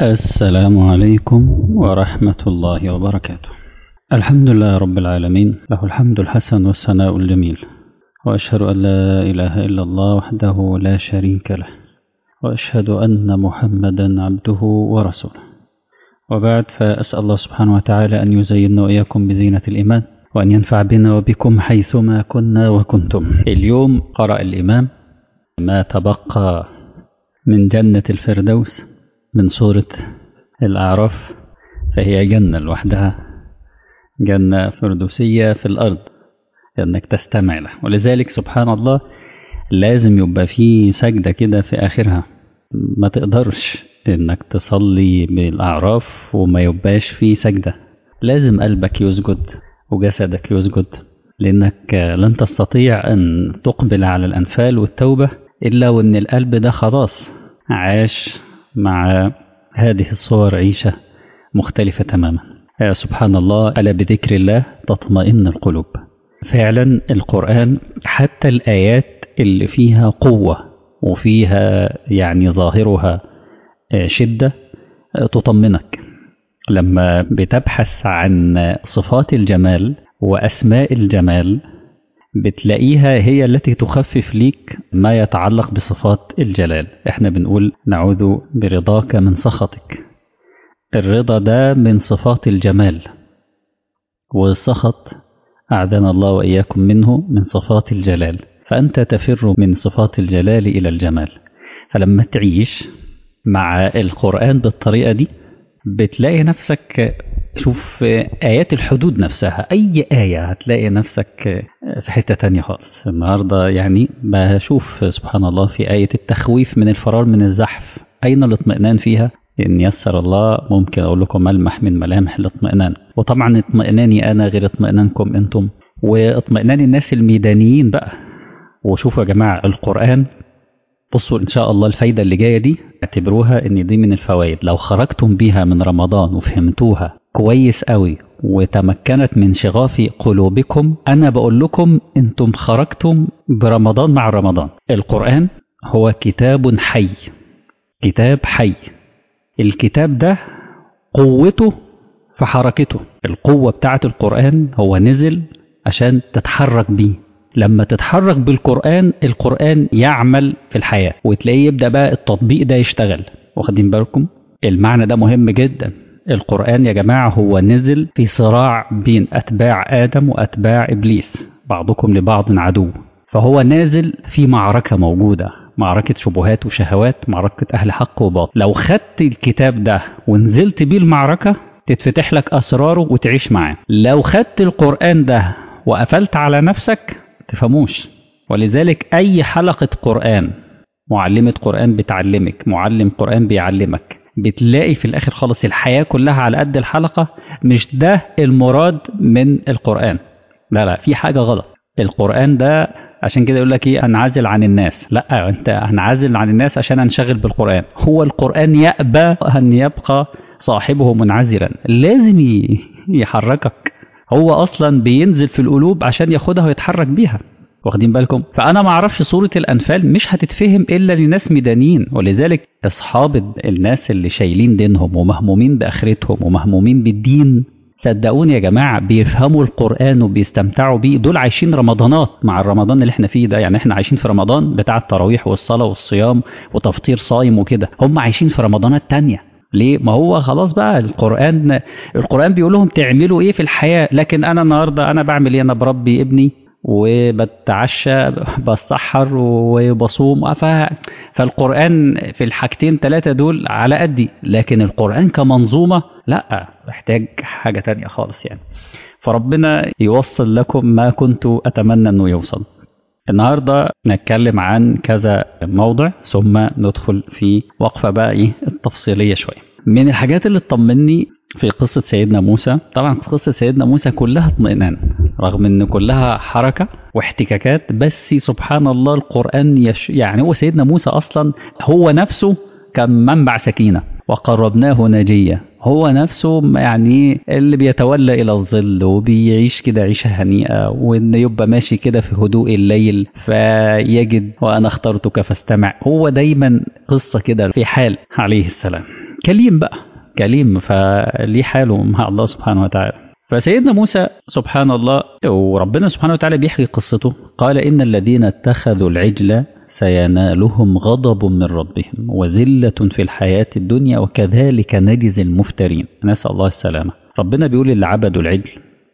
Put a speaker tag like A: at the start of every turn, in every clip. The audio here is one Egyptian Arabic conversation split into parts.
A: السلام عليكم ورحمة الله وبركاته الحمد لله رب العالمين له الحمد الحسن والثناء الجميل وأشهد أن لا إله إلا الله وحده لا شريك له وأشهد أن محمدا عبده ورسوله وبعد فأسأل الله سبحانه وتعالى أن يزيننا وإياكم بزينة الإيمان وأن ينفع بنا وبكم حيثما كنا وكنتم اليوم قرأ الإمام ما تبقى من جنة الفردوس من سورة الأعراف فهي جنة لوحدها جنة فردوسية في الأرض أنك تستمع له ولذلك سبحان الله لازم يبقى في سجدة كده في آخرها ما تقدرش انك تصلي بالأعراف وما يبقاش في سجدة لازم قلبك يسجد وجسدك يسجد لأنك لن تستطيع أن تقبل على الأنفال والتوبة إلا وأن القلب ده خلاص عاش مع هذه الصور عيشة مختلفة تماما سبحان الله ألا بذكر الله تطمئن القلوب فعلا القرآن حتى الآيات اللي فيها قوة وفيها يعني ظاهرها شدة تطمنك لما بتبحث عن صفات الجمال وأسماء الجمال بتلاقيها هي التي تخفف ليك ما يتعلق بصفات الجلال احنا بنقول نعوذ برضاك من سخطك الرضا ده من صفات الجمال والسخط أعاذنا الله وإياكم منه من صفات الجلال فأنت تفر من صفات الجلال إلى الجمال فلما تعيش مع القرآن بالطريقة دي بتلاقي نفسك شوف آيات الحدود نفسها أي آية هتلاقي نفسك في حتة تانية خالص النهاردة يعني بشوف سبحان الله في آية التخويف من الفرار من الزحف أين الاطمئنان فيها إن يسر الله ممكن أقول لكم ملمح من ملامح الاطمئنان وطبعا اطمئناني أنا غير اطمئنانكم أنتم واطمئنان الناس الميدانيين بقى وشوفوا يا جماعة القرآن بصوا إن شاء الله الفايدة اللي جاية دي اعتبروها إن دي من الفوائد لو خرجتم بيها من رمضان وفهمتوها كويس قوي وتمكنت من شغاف قلوبكم أنا بقول لكم أنتم خرجتم برمضان مع رمضان القرآن هو كتاب حي كتاب حي الكتاب ده قوته في حركته القوة بتاعة القرآن هو نزل عشان تتحرك بيه لما تتحرك بالقرآن القرآن يعمل في الحياة وتلاقيه يبدأ بقى التطبيق ده يشتغل واخدين بالكم المعنى ده مهم جدا القرآن يا جماعة هو نزل في صراع بين أتباع آدم وأتباع إبليس بعضكم لبعض عدو فهو نازل في معركة موجودة معركة شبهات وشهوات معركة أهل حق وباطل لو خدت الكتاب ده ونزلت بيه المعركة تتفتح لك أسراره وتعيش معاه لو خدت القرآن ده وقفلت على نفسك تفهموش ولذلك أي حلقة قرآن معلمة قرآن بتعلمك معلم قرآن بيعلمك بتلاقي في الآخر خالص الحياة كلها على قد الحلقة مش ده المراد من القرآن لا لا في حاجة غلط القرآن ده عشان كده يقول لك ايه انعزل عن الناس لا انت هنعزل عن الناس عشان انشغل بالقرآن هو القرآن يأبى أن يبقى صاحبه منعزلا لازم يحركك هو اصلا بينزل في القلوب عشان ياخدها ويتحرك بيها واخدين بالكم فانا ما اعرفش سوره الانفال مش هتتفهم الا لناس ميدانيين ولذلك اصحاب الناس اللي شايلين دينهم ومهمومين باخرتهم ومهمومين بالدين صدقوني يا جماعه بيفهموا القران وبيستمتعوا بيه دول عايشين رمضانات مع الرمضان اللي احنا فيه ده يعني احنا عايشين في رمضان بتاع التراويح والصلاه والصيام وتفطير صايم وكده هم عايشين في رمضانات تانية ليه؟ ما هو خلاص بقى القرآن القرآن بيقول لهم تعملوا ايه في الحياة لكن انا النهاردة انا بعمل ايه انا بربي ابني وبتعشى بسحر وبصوم فالقرآن في الحاجتين ثلاثة دول على قدي لكن القرآن كمنظومة لا محتاج حاجة تانية خالص يعني فربنا يوصل لكم ما كنت أتمنى أنه يوصل النهاردة نتكلم عن كذا موضع ثم ندخل في وقفة بقى إيه التفصيلية شوية من الحاجات اللي تطمني في قصة سيدنا موسى طبعا قصة سيدنا موسى كلها اطمئنان رغم ان كلها حركة واحتكاكات بس سبحان الله القرآن يش يعني هو سيدنا موسى اصلا هو نفسه كان منبع سكينة وقربناه نجية هو نفسه يعني اللي بيتولى إلى الظل وبيعيش كده عيشة هنيئة وإن يبقى ماشي كده في هدوء الليل فيجد وأنا اخترتك فاستمع هو دايما قصة كده في حال عليه السلام كليم بقى كليم فليه حاله مع الله سبحانه وتعالى فسيدنا موسى سبحان الله وربنا سبحانه وتعالى بيحكي قصته قال إن الذين اتخذوا العجل سينالهم غضب من ربهم وذلة في الحياة الدنيا وكذلك نجزي المفترين نسأل الله السلامة ربنا بيقول اللي عبدوا العجل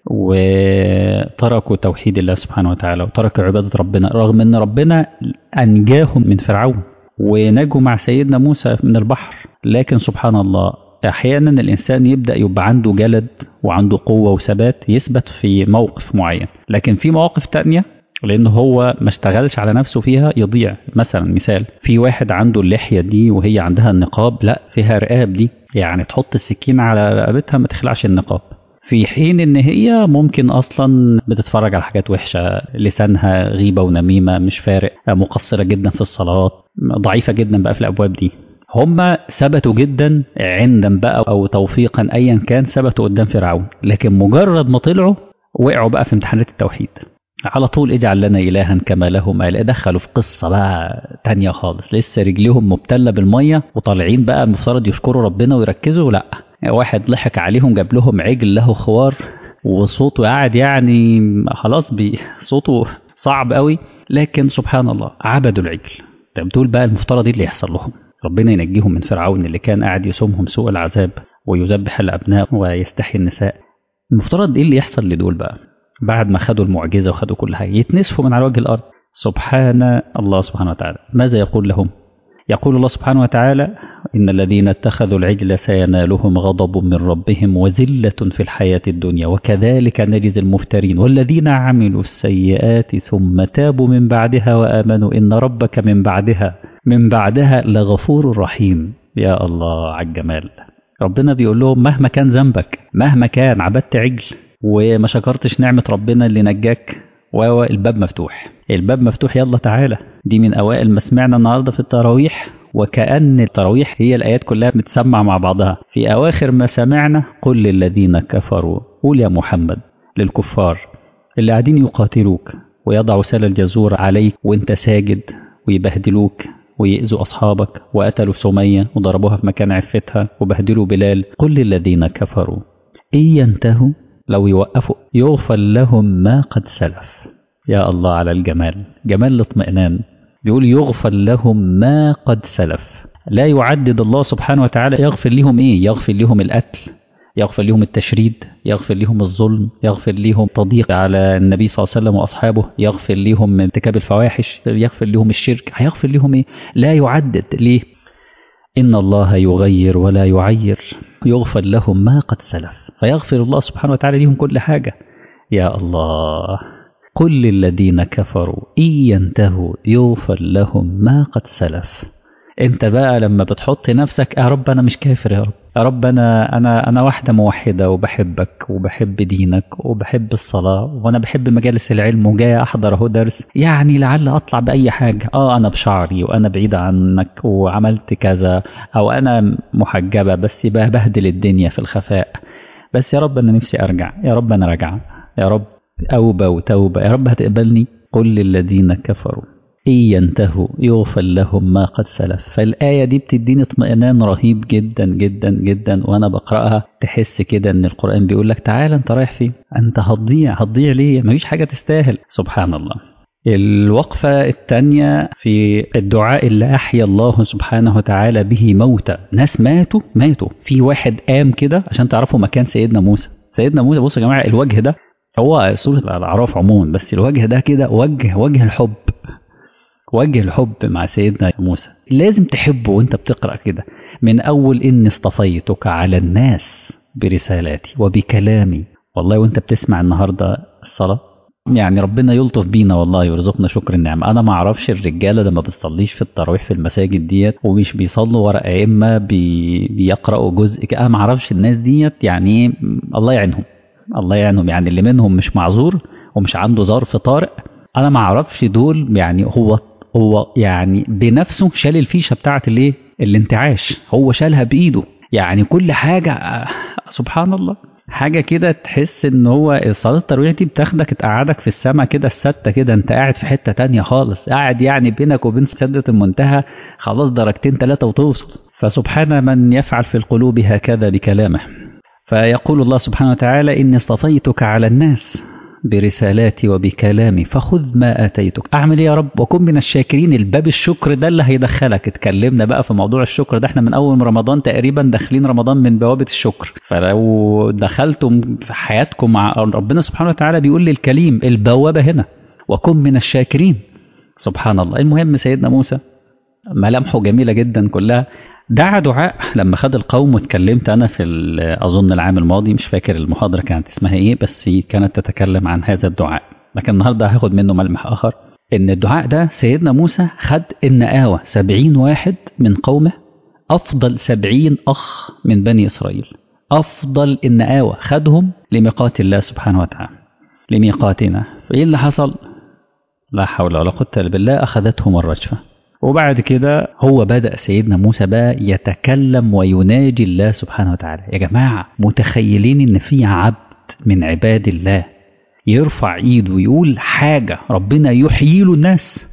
A: وتركوا توحيد الله سبحانه وتعالى وتركوا عبادة ربنا رغم أن ربنا أنجاهم من فرعون ونجوا مع سيدنا موسى من البحر لكن سبحان الله أحيانا الإنسان يبدأ يبقى عنده جلد وعنده قوة وثبات يثبت في موقف معين لكن في مواقف تانية لأن هو ما اشتغلش على نفسه فيها يضيع مثلا مثال في واحد عنده اللحية دي وهي عندها النقاب لا فيها رقاب دي يعني تحط السكين على رقبتها ما تخلعش النقاب في حين ان هي ممكن اصلا بتتفرج على حاجات وحشه لسانها غيبه ونميمه مش فارق مقصره جدا في الصلاه ضعيفه جدا بقى في الابواب دي هم ثبتوا جدا عندا بقى او توفيقا ايا كان ثبتوا قدام فرعون لكن مجرد ما طلعوا وقعوا بقى في امتحانات التوحيد على طول اجعل لنا الها كما لهم آل دخلوا في قصه بقى تانية خالص لسه رجليهم مبتله بالميه وطالعين بقى المفترض يشكروا ربنا ويركزوا لا واحد ضحك عليهم جاب لهم عجل له خوار وصوته قاعد يعني خلاص بي صوته صعب قوي لكن سبحان الله عبدوا العجل طب دول بقى المفترض ايه اللي يحصل لهم ربنا ينجيهم من فرعون اللي كان قاعد يسومهم سوء العذاب ويذبح الابناء ويستحيي النساء المفترض ايه اللي يحصل لدول بقى بعد ما خدوا المعجزه وخدوا كل حاجه يتنسفوا من على وجه الارض سبحان الله سبحانه وتعالى ماذا يقول لهم يقول الله سبحانه وتعالى إن الذين اتخذوا العجل سينالهم غضب من ربهم وذلة في الحياة الدنيا وكذلك نجزي المفترين والذين عملوا السيئات ثم تابوا من بعدها وآمنوا إن ربك من بعدها من بعدها لغفور رحيم يا الله على الجمال ربنا بيقول لهم مهما كان ذنبك مهما كان عبدت عجل وما شكرتش نعمة ربنا اللي نجاك والباب مفتوح الباب مفتوح يلا تعالى دي من أوائل ما سمعنا النهاردة في التراويح وكأن التراويح هي الآيات كلها بتسمع مع بعضها في أواخر ما سمعنا قل للذين كفروا قول يا محمد للكفار اللي قاعدين يقاتلوك ويضعوا سال الجزور عليك وانت ساجد ويبهدلوك ويأذوا أصحابك وقتلوا سمية وضربوها في مكان عفتها وبهدلوا بلال قل للذين كفروا إن ينتهوا لو يوقفوا يغفر لهم ما قد سلف يا الله على الجمال جمال الاطمئنان بيقول يغفر لهم ما قد سلف لا يعدد الله سبحانه وتعالى يغفر لهم ايه يغفر لهم القتل يغفر لهم التشريد يغفر لهم الظلم يغفر لهم تضييق على النبي صلى الله عليه وسلم واصحابه يغفر لهم من ارتكاب الفواحش يغفر لهم الشرك هيغفر لهم ايه لا يعدد ليه إن الله يغير ولا يعير يغفر لهم ما قد سلف فيغفر الله سبحانه وتعالى لهم كل حاجة يا الله قل للذين كفروا إن ينتهوا يغفر لهم ما قد سلف انت بقى لما بتحط نفسك يا رب انا مش كافر يا رب يا رب انا انا انا واحده موحده وبحبك وبحب دينك وبحب الصلاه وانا بحب مجالس العلم وجاي احضر اهو درس يعني لعل اطلع باي حاجه اه انا بشعري وانا بعيده عنك وعملت كذا او انا محجبه بس بهدل الدنيا في الخفاء بس يا رب انا نفسي ارجع يا رب انا راجعه يا رب أوبة وتوبة يا رب هتقبلني قل للذين كفروا إن ينتهوا يغفر لهم ما قد سلف فالآية دي بتديني اطمئنان رهيب جدا جدا جدا وأنا بقرأها تحس كده إن القرآن بيقول لك تعالى أنت رايح فين أنت هتضيع هتضيع ليه مفيش حاجة تستاهل سبحان الله الوقفة الثانية في الدعاء اللي أحيا الله سبحانه وتعالى به موتى ناس ماتوا ماتوا في واحد قام كده عشان تعرفوا مكان سيدنا موسى سيدنا موسى بصوا يا جماعة الوجه ده هو سورة الأعراف عموما بس الوجه ده كده وجه وجه الحب وجه الحب مع سيدنا موسى لازم تحبه وانت بتقرأ كده من أول إني اصطفيتك على الناس برسالاتي وبكلامي والله وانت بتسمع النهاردة الصلاة يعني ربنا يلطف بينا والله ويرزقنا شكر النعمة أنا ما أعرفش الرجالة لما بتصليش في التراويح في المساجد ديت ومش بيصلوا ورا أئمة بي بيقرأوا جزء أنا ما أعرفش الناس ديت يعني الله يعينهم الله يعينهم يعني اللي منهم مش معذور ومش عنده ظرف طارئ انا ما اعرفش دول يعني هو هو يعني بنفسه شال الفيشه بتاعت الايه الانتعاش هو شالها بايده يعني كل حاجه سبحان الله حاجه كده تحس ان هو صلاه التراويح دي بتاخدك تقعدك في السما كده السته كده انت قاعد في حته تانية خالص قاعد يعني بينك وبين سده المنتهى خلاص درجتين ثلاثه وتوصل فسبحان من يفعل في القلوب هكذا بكلامه فيقول الله سبحانه وتعالى إني اصطفيتك على الناس برسالاتي وبكلامي فخذ ما آتيتك أعمل إيه يا رب وكن من الشاكرين الباب الشكر ده اللي هيدخلك اتكلمنا بقى في موضوع الشكر ده احنا من أول رمضان تقريبا داخلين رمضان من بوابة الشكر فلو دخلتم في حياتكم مع ربنا سبحانه وتعالى بيقول للكليم البوابة هنا وكن من الشاكرين سبحان الله المهم سيدنا موسى ملامحه جميلة جدا كلها دعا دعاء لما خد القوم واتكلمت انا في اظن العام الماضي مش فاكر المحاضره كانت اسمها ايه بس كانت تتكلم عن هذا الدعاء لكن النهارده هاخد منه ملمح اخر ان الدعاء ده سيدنا موسى خد النقاوة سبعين واحد من قومه افضل سبعين اخ من بني اسرائيل افضل النقاوة خدهم لميقات الله سبحانه وتعالى لميقاتنا فايه اللي حصل لا حول ولا قوه الا بالله اخذتهم الرجفه وبعد كده هو بدأ سيدنا موسى بقى يتكلم ويناجي الله سبحانه وتعالى يا جماعة متخيلين ان في عبد من عباد الله يرفع ايده ويقول حاجة ربنا يحيي له الناس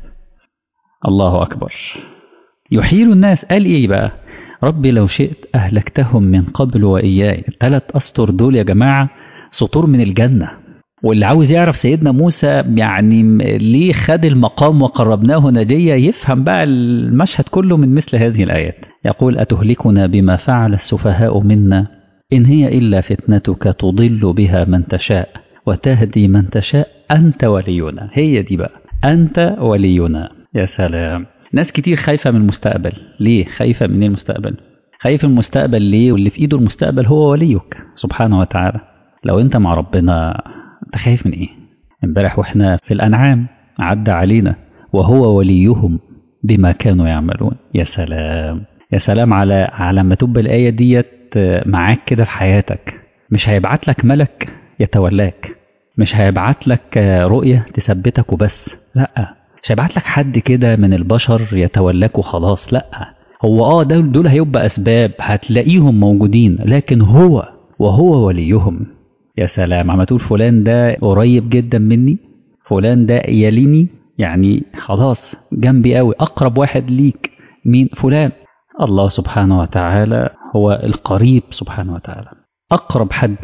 A: الله أكبر يحيي له الناس قال ايه بقى ربي لو شئت أهلكتهم من قبل وإياي الثلاث أسطر دول يا جماعة سطور من الجنة واللي عاوز يعرف سيدنا موسى يعني ليه خد المقام وقربناه نجية يفهم بقى المشهد كله من مثل هذه الآيات يقول أتهلكنا بما فعل السفهاء منا إن هي إلا فتنتك تضل بها من تشاء وتهدي من تشاء أنت ولينا هي دي بقى أنت ولينا يا سلام ناس كتير خايفة من المستقبل ليه خايفة من المستقبل خايف المستقبل ليه واللي في إيده المستقبل هو وليك سبحانه وتعالى لو أنت مع ربنا انت خايف من ايه امبارح واحنا في الانعام عدى علينا وهو وليهم بما كانوا يعملون يا سلام يا سلام على على ما تبقى الايه ديت معاك كده في حياتك مش هيبعت لك ملك يتولاك مش هيبعت لك رؤيه تثبتك وبس لا مش هيبعت لك حد كده من البشر يتولاك وخلاص لا هو اه دول دول هيبقى اسباب هتلاقيهم موجودين لكن هو وهو وليهم يا سلام عم تقول فلان ده قريب جدا مني فلان ده يليني يعني خلاص جنبي قوي اقرب واحد ليك مين فلان الله سبحانه وتعالى هو القريب سبحانه وتعالى اقرب حد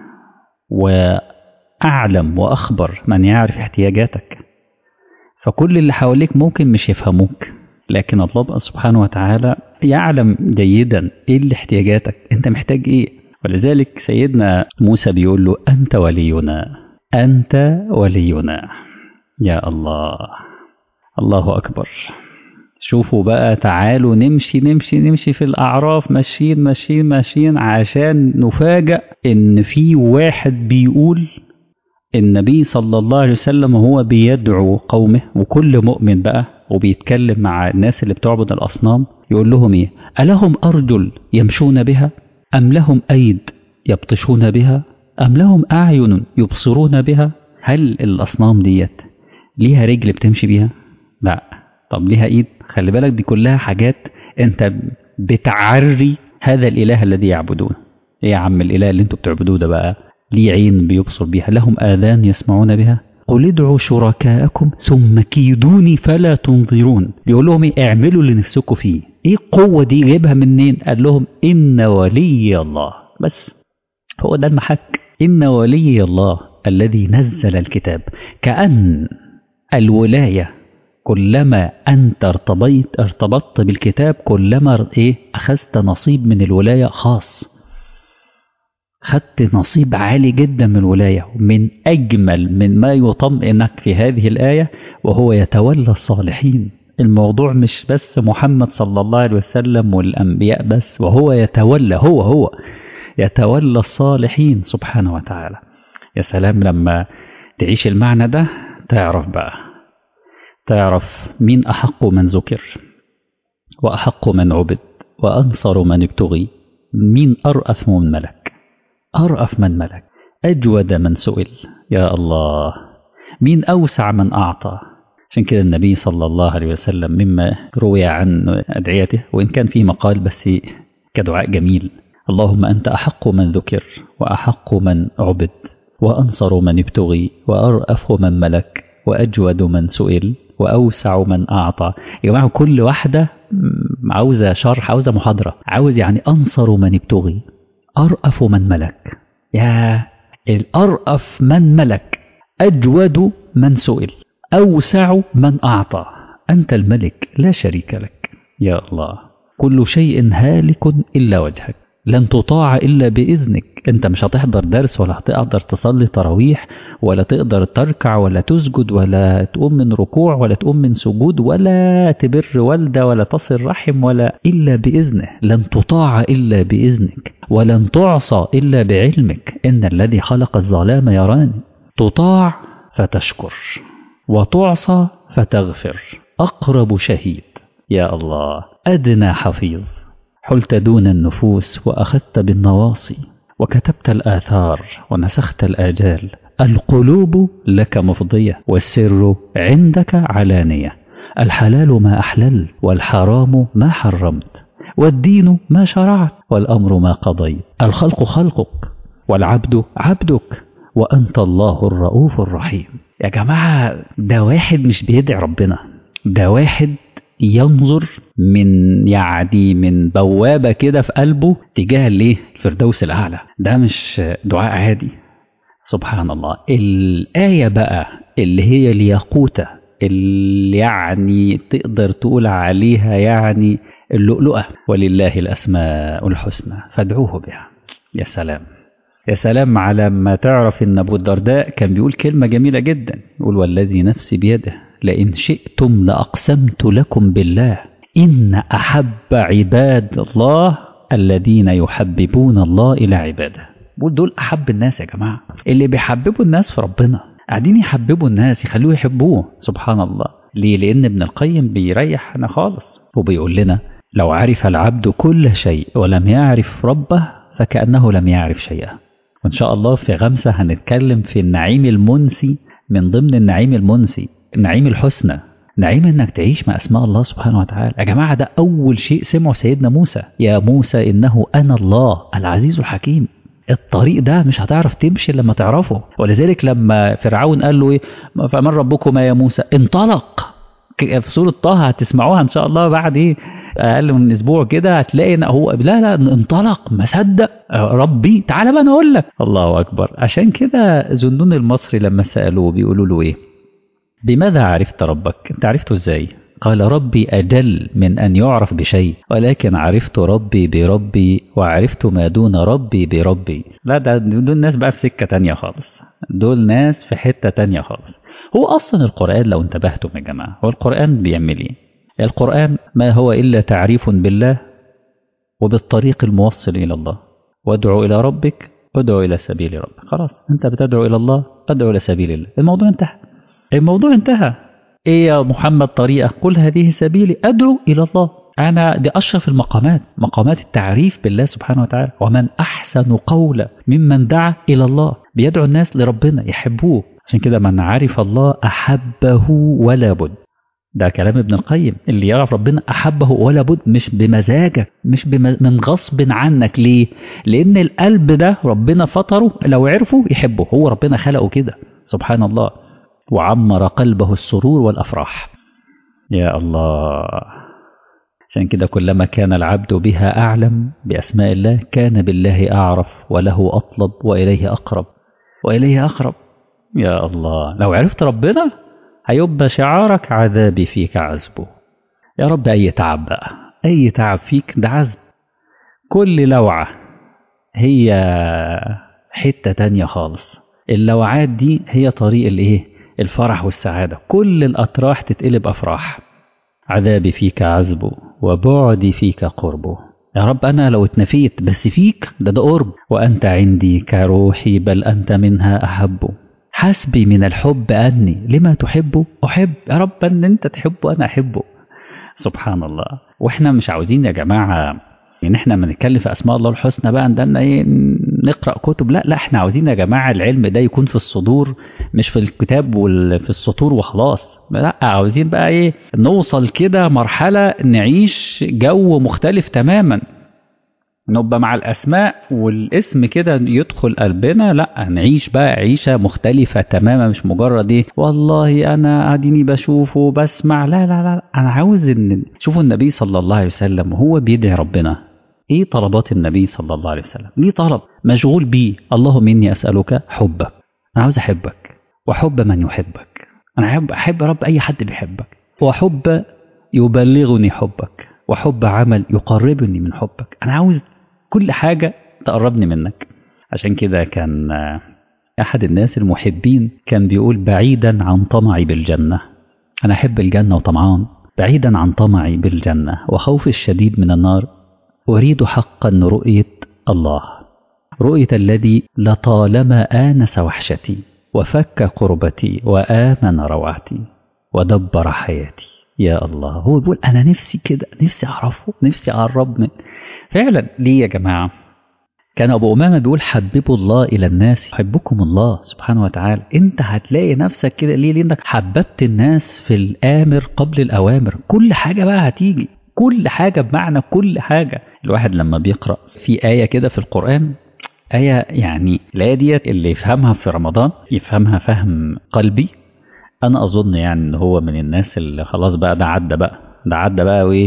A: واعلم واخبر من يعرف احتياجاتك فكل اللي حواليك ممكن مش يفهموك لكن الله سبحانه وتعالى يعلم جيدا ايه اللي احتياجاتك انت محتاج ايه ولذلك سيدنا موسى بيقول له أنت ولينا أنت ولينا يا الله الله أكبر شوفوا بقى تعالوا نمشي نمشي نمشي في الأعراف ماشيين ماشيين ماشيين عشان نفاجأ إن في واحد بيقول النبي صلى الله عليه وسلم هو بيدعو قومه وكل مؤمن بقى وبيتكلم مع الناس اللي بتعبد الأصنام يقول لهم إيه ألهم أرجل يمشون بها أم لهم أيد يبطشون بها أم لهم أعين يبصرون بها هل الأصنام ديت ليها رجل بتمشي بيها لا طب ليها إيد خلي بالك دي كلها حاجات أنت بتعري هذا الإله الذي يعبدونه إيه يا عم الإله اللي أنتوا بتعبدوه ده بقى ليه عين بيبصر بيها لهم آذان يسمعون بها قل ادعوا شركاءكم ثم كيدوني فلا تنظرون بيقول لهم ايه اعملوا اللي نفسكم فيه ايه القوة دي جايبها منين قال لهم ان ولي الله بس هو ده المحك ان ولي الله الذي نزل الكتاب كأن الولاية كلما أنت ارتبطت ارتبطت بالكتاب كلما إيه أخذت نصيب من الولاية خاص خدت نصيب عالي جدا من الولاية من أجمل من ما يطمئنك في هذه الآية وهو يتولى الصالحين الموضوع مش بس محمد صلى الله عليه وسلم والأنبياء بس وهو يتولى هو هو يتولى الصالحين سبحانه وتعالى يا سلام لما تعيش المعنى ده تعرف بقى تعرف مين أحق من ذكر وأحق من عبد وأنصر من ابتغي مين أرأف من ملك أرأف من ملك أجود من سئل يا الله مين أوسع من أعطى عشان كده النبي صلى الله عليه وسلم مما روي عن أدعيته وإن كان فيه مقال بس كدعاء جميل اللهم أنت أحق من ذكر وأحق من عبد وأنصر من ابتغي وأرأف من ملك وأجود من سئل وأوسع من أعطى يا جماعة كل واحدة عاوزة شرح عاوزة محاضرة عاوز يعني أنصر من ابتغي أرأف من ملك يا الأرأف من ملك أجود من سئل أوسع من أعطى أنت الملك لا شريك لك يا الله كل شيء هالك إلا وجهك لن تطاع إلا بإذنك أنت مش هتحضر درس ولا هتقدر تصلي تراويح ولا تقدر تركع ولا تسجد ولا تقوم من ركوع ولا تقوم من سجود ولا تبر والدة ولا تصل رحم ولا إلا بإذنه لن تطاع إلا بإذنك ولن تعصى إلا بعلمك إن الذي خلق الظلام يراني تطاع فتشكر وتعصى فتغفر أقرب شهيد يا الله أدنى حفيظ حلت دون النفوس وأخذت بالنواصي وكتبت الآثار ونسخت الآجال القلوب لك مفضية والسر عندك علانية الحلال ما أحللت والحرام ما حرمت والدين ما شرعت والأمر ما قضيت الخلق خلقك والعبد عبدك وأنت الله الرؤوف الرحيم يا جماعة ده واحد مش بيدعي ربنا ده واحد ينظر من يعني من بوابة كده في قلبه تجاه الايه الفردوس الأعلى ده مش دعاء عادي سبحان الله الآية بقى اللي هي الياقوتة اللي يعني تقدر تقول عليها يعني اللؤلؤة ولله الأسماء الحسنى فادعوه بها يا سلام يا سلام على ما تعرف ان ابو الدرداء كان بيقول كلمة جميلة جدا يقول والذي نفسي بيده لئن شئتم لأقسمت لكم بالله إن أحب عباد الله الذين يحببون الله إلى عباده بقول دول أحب الناس يا جماعة اللي بيحببوا الناس في ربنا قاعدين يحببوا الناس يخلوه يحبوه سبحان الله ليه لأن ابن القيم بيريحنا خالص وبيقول لنا لو عرف العبد كل شيء ولم يعرف ربه فكأنه لم يعرف شيئا وإن شاء الله في غمسة هنتكلم في النعيم المنسي من ضمن النعيم المنسي النعيم الحسنى نعيم انك تعيش مع اسماء الله سبحانه وتعالى يا جماعه ده اول شيء سمعه سيدنا موسى يا موسى انه انا الله العزيز الحكيم الطريق ده مش هتعرف تمشي لما تعرفه ولذلك لما فرعون قال له ايه فمن ربكما يا موسى انطلق في سوره طه هتسمعوها ان شاء الله بعد ايه اقل من اسبوع كده هتلاقي ان هو لا لا انطلق ما صدق ربي تعالى بقى انا اقول لك الله اكبر عشان كده ذنون المصري لما سالوه بيقولوا له ايه بماذا عرفت ربك انت عرفته ازاي قال ربي أجل من أن يعرف بشيء ولكن عرفت ربي بربي وعرفت ما دون ربي بربي لا ده دول ناس بقى في سكة تانية خالص دول ناس في حتة تانية خالص هو أصلا القرآن لو انتبهتم يا جماعة هو القرآن بيعمل ايه القرآن ما هو إلا تعريف بالله وبالطريق الموصل إلى الله وادعو إلى ربك ادعو إلى سبيل ربك خلاص أنت بتدعو إلى الله ادعو إلى سبيل الله الموضوع انتهى الموضوع انتهى ايه يا محمد طريقة قل هذه سبيلي ادعو الى الله انا دي اشرف المقامات مقامات التعريف بالله سبحانه وتعالى ومن احسن قولا ممن دعا الى الله بيدعو الناس لربنا يحبوه عشان كده من عرف الله احبه ولا بد ده كلام ابن القيم اللي يعرف ربنا احبه ولا بد مش بمزاجك مش بم... من غصب عنك ليه لان القلب ده ربنا فطره لو عرفه يحبه هو ربنا خلقه كده سبحان الله وعمر قلبه السرور والافراح يا الله عشان كده كلما كان العبد بها اعلم باسماء الله كان بالله اعرف وله اطلب واليه اقرب واليه اقرب يا الله لو عرفت ربنا هيبقى شعارك عذابي فيك عذبه يا رب اي تعب بقى اي تعب فيك ده عذب كل لوعه هي حته تانية خالص اللوعات دي هي طريق الايه الفرح والسعادة كل الأطراح تتقلب أفراح عذابي فيك عذبه وبعدي فيك قربه يا رب أنا لو اتنفيت بس فيك ده ده قرب وأنت عندي كروحي بل أنت منها أحب حسبي من الحب أني لما تحبه أحب يا رب أن أنت تحبه أنا أحبه سبحان الله وإحنا مش عاوزين يا جماعة ان احنا لما نتكلم في اسماء الله الحسنى بقى عندنا ايه نقرا كتب لا لا احنا عاوزين يا جماعه العلم ده يكون في الصدور مش في الكتاب وفي السطور وخلاص لا عاوزين بقى ايه نوصل كده مرحله نعيش جو مختلف تماما نبقى مع الأسماء والاسم كده يدخل قلبنا لا نعيش بقى عيشة مختلفة تماما مش مجرد ايه والله أنا أديني بشوفه بسمع لا لا لا أنا عاوز إن شوفوا النبي صلى الله عليه وسلم وهو بيدعي ربنا ايه طلبات النبي صلى الله عليه وسلم ليه طلب مشغول بيه اللهم إني أسألك حبك أنا عاوز أحبك وحب من يحبك أنا أحب أحب يا رب أي حد بيحبك وحب يبلغني حبك وحب عمل يقربني من حبك أنا عاوز كل حاجة تقربني منك عشان كده كان أحد الناس المحبين كان بيقول بعيدا عن طمعي بالجنة أنا أحب الجنة وطمعان بعيدا عن طمعي بالجنة وخوفي الشديد من النار أريد حقا رؤية الله رؤية الذي لطالما آنس وحشتي وفك قربتي وآمن روعتي ودبر حياتي يا الله هو بيقول أنا نفسي كده نفسي أعرفه نفسي أقرب من فعلا ليه يا جماعة كان أبو أمامة بيقول حببوا الله إلى الناس يحبكم الله سبحانه وتعالى أنت هتلاقي نفسك كده ليه لأنك حببت الناس في الآمر قبل الأوامر كل حاجة بقى هتيجي كل حاجة بمعنى كل حاجة الواحد لما بيقرأ في آية كده في القرآن آية يعني الآية ديت اللي يفهمها في رمضان يفهمها فهم قلبي أنا أظن يعني إن هو من الناس اللي خلاص بقى ده عدى بقى ده عدى بقى وإيه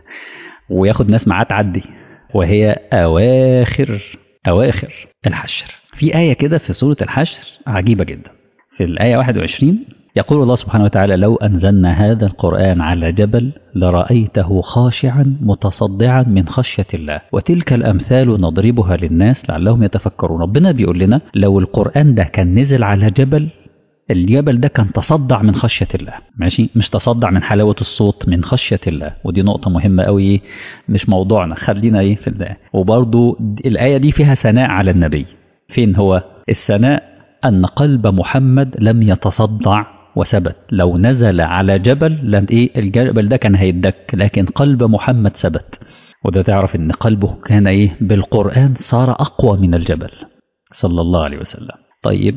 A: وياخد ناس معاه تعدي وهي أواخر أواخر الحشر في آية كده في سورة الحشر عجيبة جدا في الآية 21 يقول الله سبحانه وتعالى لو أنزلنا هذا القرآن على جبل لرأيته خاشعا متصدعا من خشية الله وتلك الأمثال نضربها للناس لعلهم يتفكرون ربنا بيقول لنا لو القرآن ده كان نزل على جبل الجبل ده كان تصدع من خشية الله ماشي مش تصدع من حلاوة الصوت من خشية الله ودي نقطة مهمة قوي مش موضوعنا خلينا ايه في الآية وبرضو الآية دي فيها ثناء على النبي فين هو الثناء أن قلب محمد لم يتصدع وثبت لو نزل على جبل لم ايه الجبل ده كان هيدك لكن قلب محمد ثبت وده تعرف ان قلبه كان ايه بالقرآن صار أقوى من الجبل صلى الله عليه وسلم طيب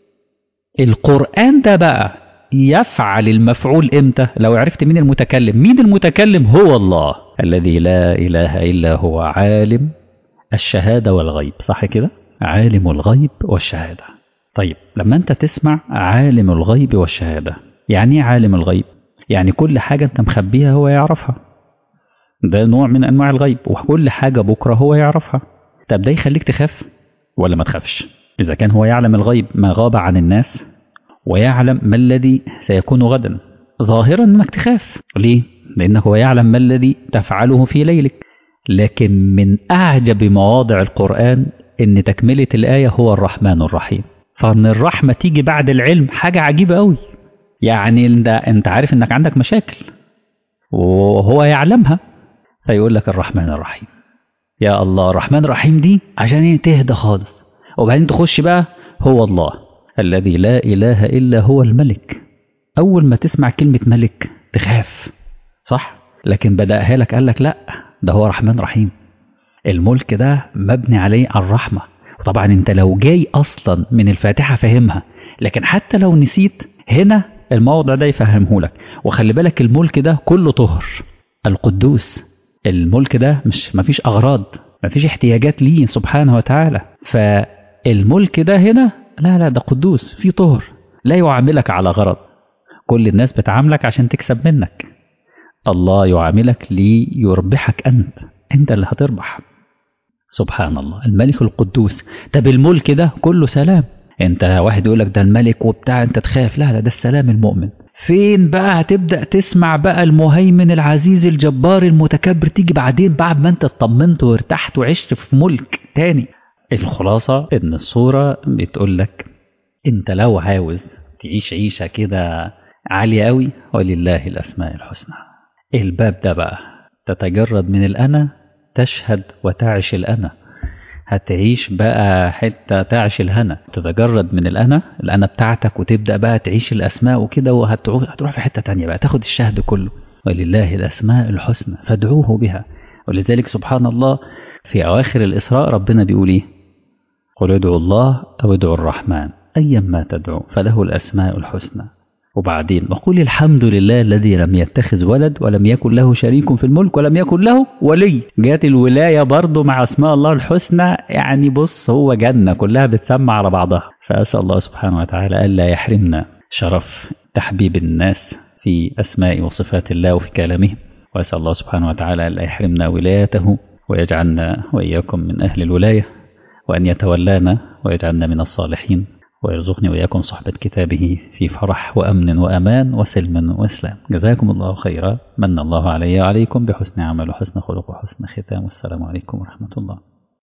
A: القرآن ده بقى يفعل المفعول امتى لو عرفت مين المتكلم مين المتكلم هو الله الذي لا إله إلا هو عالم الشهادة والغيب صح كده عالم الغيب والشهادة طيب لما انت تسمع عالم الغيب والشهادة يعني ايه عالم الغيب يعني كل حاجة انت مخبيها هو يعرفها ده نوع من انواع الغيب وكل حاجة بكرة هو يعرفها طب ده يخليك تخاف ولا ما تخافش إذا كان هو يعلم الغيب ما غاب عن الناس ويعلم ما الذي سيكون غدا ظاهرا أنك تخاف ليه؟ لأنه هو يعلم ما الذي تفعله في ليلك لكن من أعجب مواضع القرآن أن تكملة الآية هو الرحمن الرحيم فأن الرحمة تيجي بعد العلم حاجة عجيبة قوي يعني انت, انت عارف انك عندك مشاكل وهو يعلمها فيقول لك الرحمن الرحيم يا الله الرحمن الرحيم دي عشان ايه تهدى خالص وبعدين تخش بقى هو الله الذي لا إله إلا هو الملك أول ما تسمع كلمة ملك تخاف صح لكن بدأها لك قال لك لا ده هو رحمن رحيم الملك ده مبني عليه على الرحمة وطبعا انت لو جاي أصلا من الفاتحة فاهمها لكن حتى لو نسيت هنا الموضع ده يفهمه لك وخلي بالك الملك ده كله طهر القدوس الملك ده مش مفيش أغراض مفيش احتياجات ليه سبحانه وتعالى فالملك ده هنا لا لا ده قدوس في طهر لا يعاملك على غرض كل الناس بتعاملك عشان تكسب منك الله يعاملك ليربحك أنت أنت اللي هتربح سبحان الله الملك القدوس طب الملك ده كله سلام انت واحد يقول لك ده الملك وبتاع انت تخاف لا لا ده السلام المؤمن فين بقى هتبدأ تسمع بقى المهيمن العزيز الجبار المتكبر تيجي بعدين بعد ما انت اطمنت وارتحت وعشت في ملك تاني الخلاصة ان الصورة بتقول لك انت لو عاوز تعيش عيشة كده عالية قوي ولله الأسماء الحسنى الباب ده بقى تتجرد من الأنا تشهد وتعش الأنا هتعيش بقى حتة تعش الهنا تتجرد من الأنا الأنا بتاعتك وتبدأ بقى تعيش الأسماء وكده وهتروح هتروح في حتة تانية بقى تاخد الشهد كله ولله الأسماء الحسنى فادعوه بها ولذلك سبحان الله في أواخر الإسراء ربنا بيقول إيه قل ادعوا الله أو ادعوا الرحمن أيا ما تدعو فله الأسماء الحسنى وبعدين وقل الحمد لله الذي لم يتخذ ولد ولم يكن له شريك في الملك ولم يكن له ولي جات الولاية برضه مع أسماء الله الحسنى يعني بص هو جنة كلها بتسمى على بعضها فأسأل الله سبحانه وتعالى ألا يحرمنا شرف تحبيب الناس في أسماء وصفات الله وفي كلامه وأسأل الله سبحانه وتعالى ألا يحرمنا ولايته ويجعلنا وإياكم من أهل الولاية وأن يتولانا ويجعلنا من الصالحين ويرزقني وإياكم صحبة كتابه في فرح وأمن وأمان وسلم وإسلام جزاكم الله خيرا من الله علي وعليكم بحسن عمل وحسن خلق وحسن ختام والسلام عليكم ورحمة الله